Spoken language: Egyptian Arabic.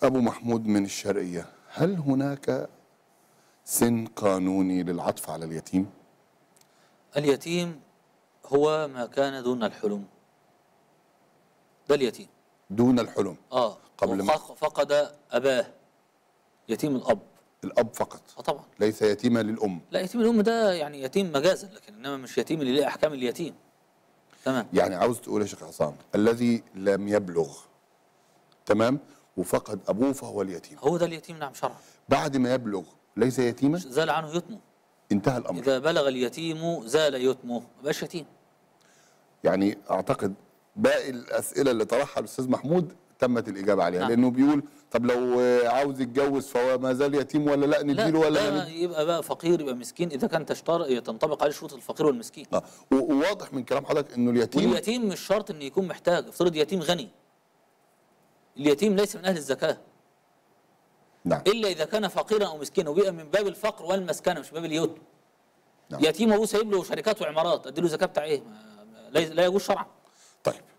أبو محمود من الشرقية هل هناك سن قانوني للعطف على اليتيم؟ اليتيم هو ما كان دون الحلم ده اليتيم دون الحلم اه قبل ما- وخ- فقد اباه يتيم الاب الأب فقط اه طبعا ليس يتيما للأم لا يتيم الام ده يعني يتيم مجازا لكن انما مش يتيم اللي ليه احكام اليتيم تمام يعني عاوز تقول يا شيخ عصام الذي لم يبلغ تمام وفقد أبوه فهو اليتيم هو ده اليتيم نعم شرعا بعد ما يبلغ ليس يتيما زال عنه يتمه انتهى الأمر اذا بلغ اليتيم زال يتمه ما بقاش يتيم يعني أعتقد باقي الأسئلة اللي طرحها الأستاذ محمود تمت الإجابة عليها نعم. لأنه بيقول طب لو آه، عاوز يتجوز فهو ما زال يتيم ولا لا لا نديله ولا لا ده نديله يبقى بقى فقير يبقى مسكين اذا كان تشتر تنطبق عليه شروط الفقير والمسكين آه. و- وواضح من كلام حضرتك انه اليتيم واليتيم مش شرط انه يكون محتاج افترض يتيم غني اليتيم ليس من اهل الزكاه نعم الا اذا كان فقيرا او مسكينا وبيبقى من باب الفقر والمسكنه مش باب اليتم نعم. يتيم ابوه سايب له شركات وعمارات اديله زكاه بتاع ايه؟ ما- ما- لا لا يجوز شرعا طيب